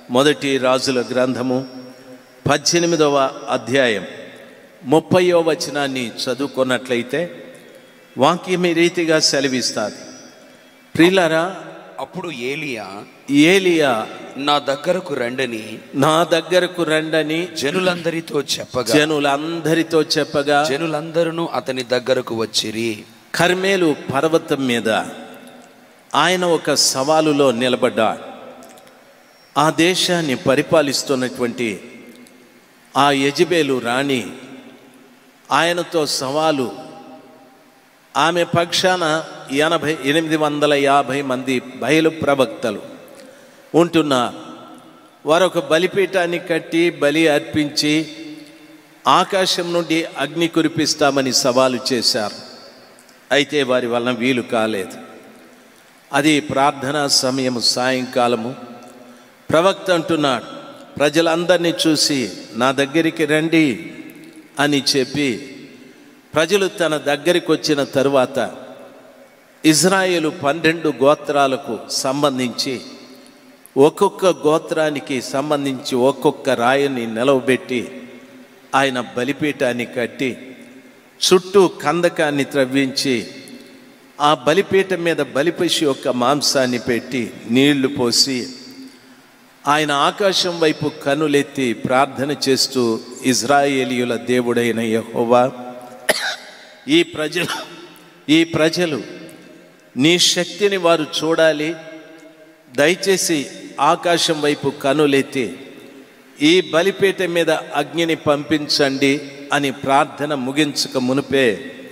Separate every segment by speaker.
Speaker 1: మొదటి రాజుల గ్రంథము పద్దెనిమిదవ అధ్యాయం ముప్పయో వచనాన్ని చదువుకున్నట్లయితే వాక్యం ఈ రీతిగా సెలవిస్తుంది ప్రియులారా
Speaker 2: అప్పుడు ఏలియా
Speaker 1: ఏలియా
Speaker 2: నా దగ్గరకు రండని
Speaker 1: నా దగ్గరకు రండని
Speaker 2: జనులందరితో చెప్పగా
Speaker 1: జనులందరితో చెప్పగా
Speaker 2: జనులందరూ అతని దగ్గరకు వచ్చిరి
Speaker 1: కర్మేలు పర్వతం మీద ఆయన ఒక సవాలులో నిలబడ్డాడు ఆ దేశాన్ని పరిపాలిస్తున్నటువంటి ఆ యజబేలు రాణి ఆయనతో సవాలు ఆమె పక్షాన ఎనభై ఎనిమిది వందల యాభై మంది బయలు ప్రవక్తలు ఉంటున్నారు వారొక బలిపీఠాన్ని కట్టి బలి అర్పించి ఆకాశం నుండి అగ్ని కురిపిస్తామని సవాలు చేశారు అయితే వారి వలన వీలు కాలేదు అది ప్రార్థనా సమయం సాయంకాలము ప్రవక్త అంటున్నాడు ప్రజలందరినీ చూసి నా దగ్గరికి రండి అని చెప్పి ప్రజలు తన దగ్గరికి వచ్చిన తరువాత ఇజ్రాయేలు పన్నెండు గోత్రాలకు సంబంధించి ఒక్కొక్క గోత్రానికి సంబంధించి ఒక్కొక్క రాయిని నిలవబెట్టి ఆయన బలిపీఠాన్ని కట్టి చుట్టూ కందకాన్ని త్రవ్వించి ఆ బలిపీఠం మీద బలిపశు యొక్క మాంసాన్ని పెట్టి నీళ్లు పోసి ఆయన ఆకాశం వైపు కనులెత్తి ప్రార్థన చేస్తూ ఇజ్రాయేలీయుల దేవుడైన యెహోవా ఈ ప్రజలు ఈ ప్రజలు నీ శక్తిని వారు చూడాలి దయచేసి ఆకాశం వైపు కనులెత్తి ఈ బలిపీఠం మీద అగ్నిని పంపించండి అని ప్రార్థన ముగించక మునిపే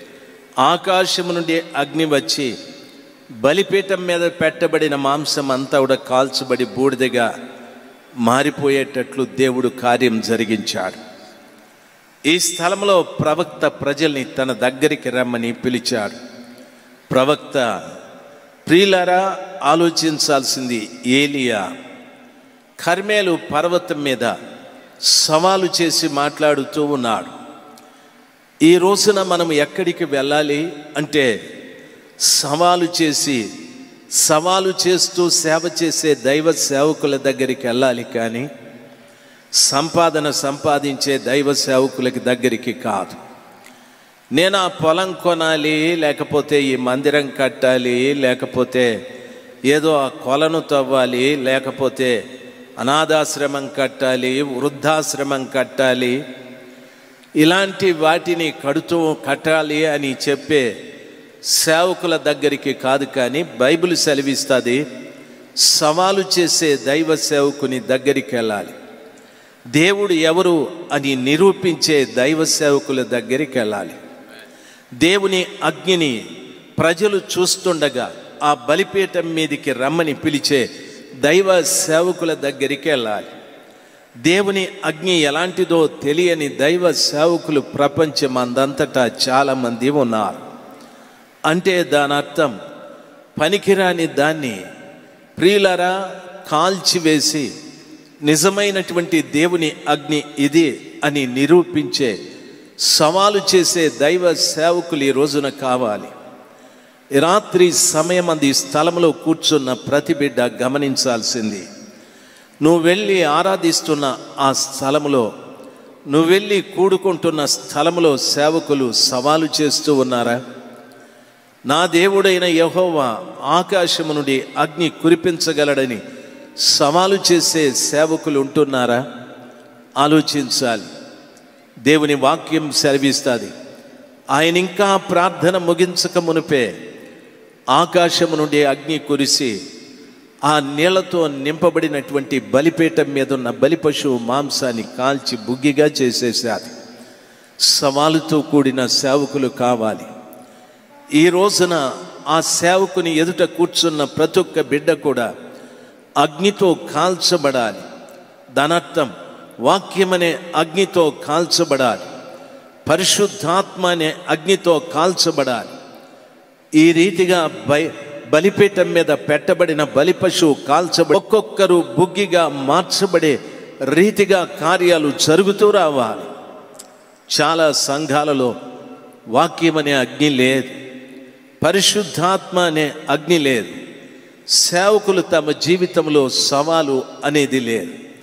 Speaker 1: ఆకాశం నుండి అగ్ని వచ్చి బలిపీఠం మీద పెట్టబడిన మాంసం అంతా కూడా కాల్చబడి బూడిదగా మారిపోయేటట్లు దేవుడు కార్యం జరిగించాడు ఈ స్థలంలో ప్రవక్త ప్రజల్ని తన దగ్గరికి రమ్మని పిలిచాడు ప్రవక్త ప్రియులారా ఆలోచించాల్సింది ఏలియా కర్మేలు పర్వతం మీద సవాలు చేసి మాట్లాడుతూ ఉన్నాడు ఈ రోజున మనం ఎక్కడికి వెళ్ళాలి అంటే సవాలు చేసి సవాలు చేస్తూ సేవ చేసే దైవ సేవకుల దగ్గరికి వెళ్ళాలి కానీ సంపాదన సంపాదించే దైవ సేవకులకి దగ్గరికి కాదు నేను ఆ పొలం కొనాలి లేకపోతే ఈ మందిరం కట్టాలి లేకపోతే ఏదో ఆ కొలను తవ్వాలి లేకపోతే అనాథాశ్రమం కట్టాలి వృద్ధాశ్రమం కట్టాలి ఇలాంటి వాటిని కడుతూ కట్టాలి అని చెప్పే సేవకుల దగ్గరికి కాదు కానీ బైబిల్ సెలవిస్తుంది సవాలు చేసే దైవ సేవకుని దగ్గరికి వెళ్ళాలి దేవుడు ఎవరు అని నిరూపించే దైవ సేవకుల దగ్గరికి వెళ్ళాలి దేవుని అగ్నిని ప్రజలు చూస్తుండగా ఆ బలిపీఠం మీదికి రమ్మని పిలిచే దైవ సేవకుల దగ్గరికి వెళ్ళాలి దేవుని అగ్ని ఎలాంటిదో తెలియని దైవ సేవకులు ప్రపంచం అందంతటా చాలామంది ఉన్నారు అంటే దాని అర్థం పనికిరాని దాన్ని ప్రియులరా కాల్చివేసి నిజమైనటువంటి దేవుని అగ్ని ఇది అని నిరూపించే సవాలు చేసే దైవ సేవకులు ఈ రోజున కావాలి ఈ రాత్రి సమయం అంది స్థలంలో కూర్చున్న ప్రతి బిడ్డ గమనించాల్సింది నువ్వు వెళ్ళి ఆరాధిస్తున్న ఆ స్థలంలో నువ్వు వెళ్ళి కూడుకుంటున్న స్థలంలో సేవకులు సవాలు చేస్తూ ఉన్నారా నా దేవుడైన యహోవా ఆకాశము నుండి అగ్ని కురిపించగలడని సవాలు చేసే సేవకులు ఉంటున్నారా ఆలోచించాలి దేవుని వాక్యం సెలవిస్తుంది ఆయన ఇంకా ప్రార్థన ముగించక మునిపే ఆకాశము నుండి అగ్ని కురిసి ఆ నీళ్లతో నింపబడినటువంటి బలిపీఠం మీద ఉన్న బలి పశువు మాంసాన్ని కాల్చి బుగ్గిగా చేసేసాది సవాలుతో కూడిన సేవకులు కావాలి ఈ రోజున ఆ సేవకుని ఎదుట కూర్చున్న ప్రతి ఒక్క బిడ్డ కూడా అగ్నితో కాల్చబడాలి దానర్థం వాక్యమనే అగ్నితో కాల్చబడాలి పరిశుద్ధాత్మ అనే అగ్నితో కాల్చబడాలి ఈ రీతిగా బై బలిపీఠం మీద పెట్టబడిన బలి పశువు కాల్చబడి ఒక్కొక్కరు బుగ్గిగా మార్చబడే రీతిగా కార్యాలు జరుగుతూ రావాలి చాలా సంఘాలలో వాక్యం అనే అగ్ని లేదు పరిశుద్ధాత్మ అనే అగ్ని లేదు సేవకులు తమ జీవితంలో సవాలు అనేది లేదు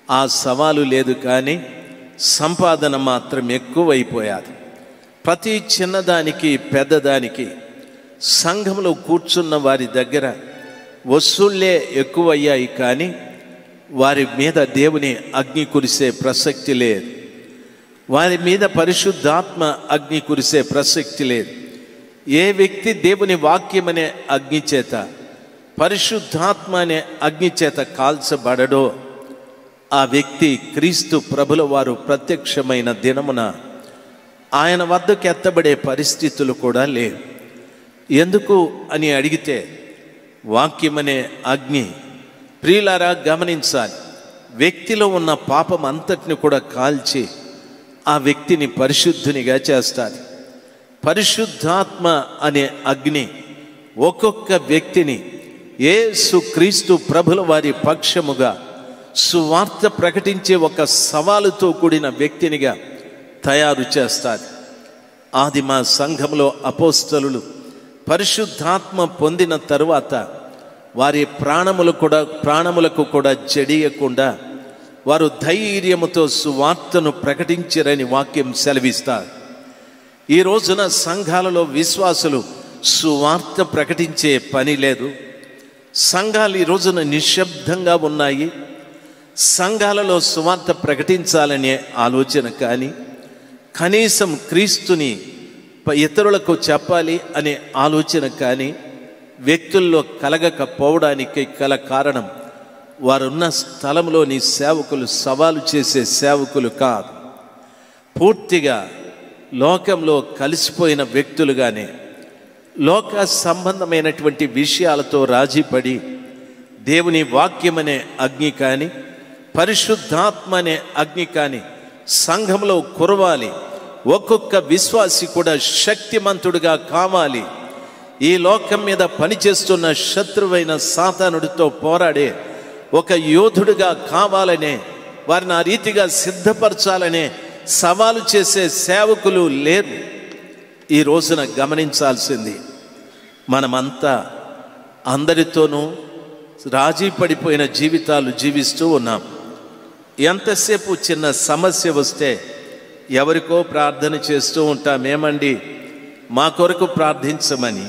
Speaker 1: ఆ సవాలు లేదు కానీ సంపాదన మాత్రం ఎక్కువైపోయాది ప్రతి చిన్నదానికి పెద్దదానికి సంఘంలో కూర్చున్న వారి దగ్గర వసూళ్ళే ఎక్కువయ్యాయి కానీ వారి మీద దేవుని అగ్ని కురిసే ప్రసక్తి లేదు వారి మీద పరిశుద్ధాత్మ అగ్ని కురిసే ప్రసక్తి లేదు ఏ వ్యక్తి దేవుని వాక్యం అనే అగ్ని చేత పరిశుద్ధాత్మ అనే అగ్ని చేత కాల్చబడడో ఆ వ్యక్తి క్రీస్తు ప్రభుల వారు ప్రత్యక్షమైన దినమున ఆయన వద్దకు ఎత్తబడే పరిస్థితులు కూడా లేవు ఎందుకు అని అడిగితే వాక్యమనే అగ్ని ప్రియులారా గమనించాలి వ్యక్తిలో ఉన్న పాపం అంతటిని కూడా కాల్చి ఆ వ్యక్తిని పరిశుద్ధునిగా చేస్తారు పరిశుద్ధాత్మ అనే అగ్ని ఒక్కొక్క వ్యక్తిని యేసు క్రీస్తు ప్రభుల వారి పక్షముగా సువార్త ప్రకటించే ఒక సవాలుతో కూడిన వ్యక్తినిగా తయారు చేస్తారు ఆది మా సంఘంలో అపోస్తలులు పరిశుద్ధాత్మ పొందిన తరువాత వారి ప్రాణములు కూడా ప్రాణములకు కూడా జడియకుండా వారు ధైర్యముతో సువార్తను ప్రకటించరని వాక్యం సెలవిస్తారు ఈ రోజున సంఘాలలో విశ్వాసులు సువార్త ప్రకటించే పని లేదు సంఘాలు ఈ రోజున నిశ్శబ్దంగా ఉన్నాయి సంఘాలలో సువార్త ప్రకటించాలనే ఆలోచన కానీ కనీసం క్రీస్తుని ప- ఇతరులకు చెప్పాలి అనే ఆలోచన కానీ వ్యక్తుల్లో కలగకపోవడానికి గల కారణం వారున్న స్థలంలోని సేవకులు సవాలు చేసే సేవకులు కాదు పూర్తిగా లోకంలో కలిసిపోయిన వ్యక్తులుగానే లోక సంబంధమైనటువంటి విషయాలతో రాజీపడి దేవుని వాక్యమనే అగ్ని కానీ పరిశుద్ధాత్మ అనే అగ్ని కానీ సంఘంలో కురవాలి ఒక్కొక్క విశ్వాసి కూడా శక్తిమంతుడిగా కావాలి ఈ లోకం మీద పనిచేస్తున్న శత్రువైన సాతానుడితో పోరాడే ఒక యోధుడిగా కావాలనే వారిని ఆ రీతిగా సిద్ధపరచాలనే సవాలు చేసే సేవకులు లేరు ఈ రోజున గమనించాల్సింది మనమంతా అందరితోనూ రాజీ పడిపోయిన జీవితాలు జీవిస్తూ ఉన్నాం ఎంతసేపు చిన్న సమస్య వస్తే ఎవరికో ప్రార్థన చేస్తూ ఉంటాం ఏమండి మా కొరకు ప్రార్థించమని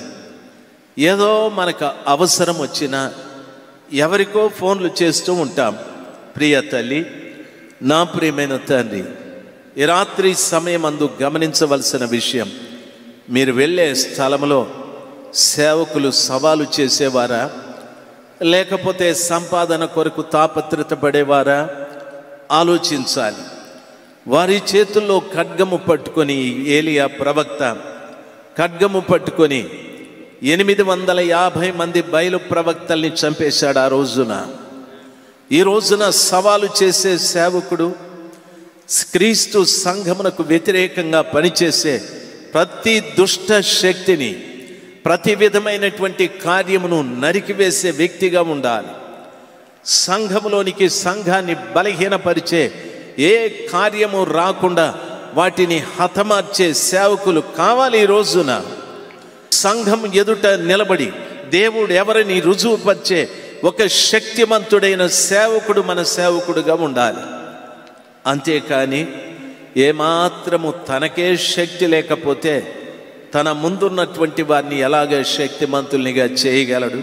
Speaker 1: ఏదో మనకు అవసరం వచ్చినా ఎవరికో ఫోన్లు చేస్తూ ఉంటాం ప్రియ తల్లి నా ప్రియమైన తండ్రి ఈ రాత్రి సమయం అందు గమనించవలసిన విషయం మీరు వెళ్ళే స్థలంలో సేవకులు సవాలు చేసేవారా లేకపోతే సంపాదన కొరకు తాపత్రత పడేవారా ఆలోచించాలి వారి చేతుల్లో ఖడ్గము పట్టుకొని ఏలియా ప్రవక్త ఖడ్గము పట్టుకొని ఎనిమిది వందల యాభై మంది బయలు ప్రవక్తల్ని చంపేశాడు ఆ రోజున ఈ రోజున సవాలు చేసే సేవకుడు క్రీస్తు సంఘమునకు వ్యతిరేకంగా పనిచేసే ప్రతి దుష్ట శక్తిని ప్రతి విధమైనటువంటి కార్యమును నరికివేసే వ్యక్తిగా ఉండాలి సంఘములోనికి సంఘాన్ని బలహీనపరిచే ఏ కార్యము రాకుండా వాటిని హతమార్చే సేవకులు కావాలి ఈ రోజున సంఘం ఎదుట నిలబడి దేవుడు ఎవరిని రుజువుపరిచే ఒక శక్తిమంతుడైన సేవకుడు మన సేవకుడుగా ఉండాలి అంతేకాని ఏమాత్రము తనకే శక్తి లేకపోతే తన ముందున్నటువంటి వారిని ఎలాగ శక్తిమంతుల్నిగా చేయగలడు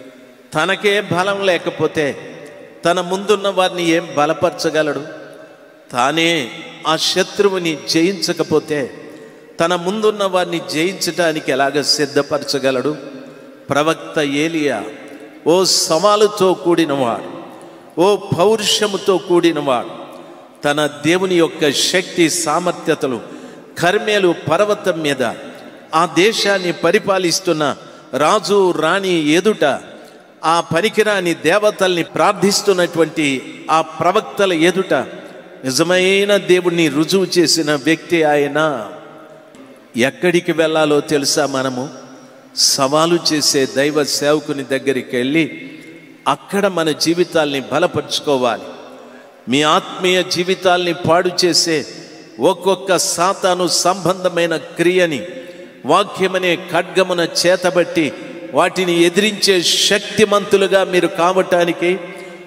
Speaker 1: తనకే బలం లేకపోతే తన ముందున్న వారిని ఏం బలపరచగలడు తానే ఆ శత్రువుని జయించకపోతే తన ముందున్న వారిని జయించటానికి ఎలాగ సిద్ధపరచగలడు ప్రవక్త ఏలియా ఓ సవాలుతో కూడినవాడు ఓ పౌరుషముతో కూడినవాడు తన దేవుని యొక్క శక్తి సామర్థ్యతలు కర్మేలు పర్వతం మీద ఆ దేశాన్ని పరిపాలిస్తున్న రాజు రాణి ఎదుట ఆ పనికిరాని దేవతల్ని ప్రార్థిస్తున్నటువంటి ఆ ప్రవక్తల ఎదుట నిజమైన దేవుణ్ణి రుజువు చేసిన వ్యక్తి ఆయన ఎక్కడికి వెళ్ళాలో తెలుసా మనము సవాలు చేసే దైవ సేవకుని దగ్గరికి వెళ్ళి అక్కడ మన జీవితాల్ని బలపరుచుకోవాలి మీ ఆత్మీయ జీవితాల్ని పాడు చేసే ఒక్కొక్క సాతాను సంబంధమైన క్రియని వాక్యమనే ఖడ్గమున చేతబట్టి వాటిని ఎదిరించే శక్తిమంతులుగా మీరు కావటానికి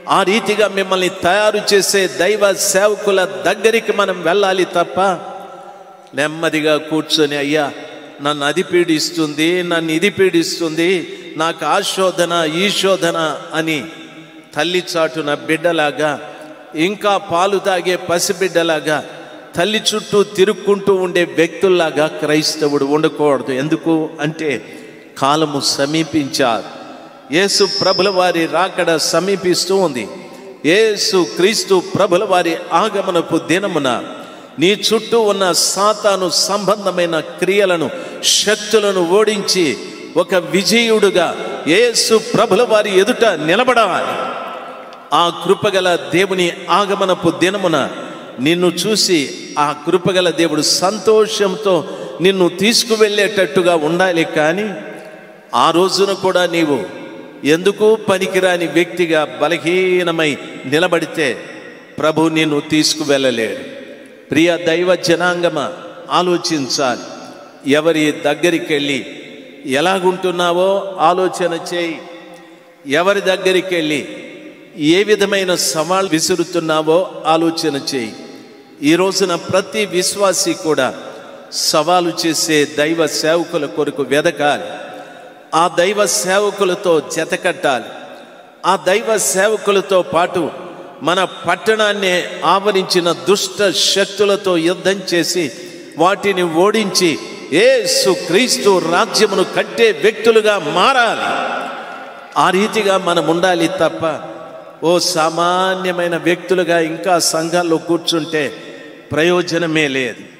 Speaker 1: ఆ రీతిగా మిమ్మల్ని తయారు చేసే దైవ సేవకుల దగ్గరికి మనం వెళ్ళాలి తప్ప నెమ్మదిగా కూర్చొని అయ్యా నన్ను అది పీడిస్తుంది నన్ను ఇది పీడిస్తుంది నాకు ఆ శోధన ఈ శోధన అని తల్లి చాటున బిడ్డలాగా ఇంకా పాలు తాగే పసిబిడ్డలాగా తల్లి చుట్టూ తిరుక్కుంటూ ఉండే వ్యక్తుల్లాగా క్రైస్తవుడు ఉండకూడదు ఎందుకు అంటే కాలము సమీపించారు యేసు ప్రభుల వారి రాకడ సమీపిస్తూ ఉంది యేసు క్రీస్తు ప్రభుల వారి ఆగమనపు దినమున నీ చుట్టూ ఉన్న సాతాను సంబంధమైన క్రియలను శక్తులను ఓడించి ఒక విజయుడుగా యేసు ప్రభుల వారి ఎదుట నిలబడాలి ఆ కృపగల దేవుని ఆగమనపు దినమున నిన్ను చూసి ఆ కృపగల దేవుడు సంతోషంతో నిన్ను తీసుకువెళ్ళేటట్టుగా ఉండాలి కానీ ఆ రోజున కూడా నీవు ఎందుకు పనికిరాని వ్యక్తిగా బలహీనమై నిలబడితే ప్రభు నిన్ను తీసుకువెళ్ళలేడు ప్రియ దైవ జనాంగమ ఆలోచించాలి ఎవరి దగ్గరికి వెళ్ళి ఎలాగుంటున్నావో ఆలోచన చేయి ఎవరి దగ్గరికి వెళ్ళి ఏ విధమైన సవాళ్ళు విసురుతున్నావో ఆలోచన చేయి ఈ రోజున ప్రతి విశ్వాసి కూడా సవాలు చేసే దైవ సేవకుల కొరకు వెదకాలి ఆ దైవ సేవకులతో జతకట్టాలి ఆ దైవ సేవకులతో పాటు మన పట్టణాన్ని ఆవరించిన దుష్ట శక్తులతో యుద్ధం చేసి వాటిని ఓడించి ఏసు క్రీస్తు రాజ్యమును కట్టే వ్యక్తులుగా మారాలి ఆ రీతిగా మనం ఉండాలి తప్ప ఓ సామాన్యమైన వ్యక్తులుగా ఇంకా సంఘాల్లో కూర్చుంటే ప్రయోజనమే లేదు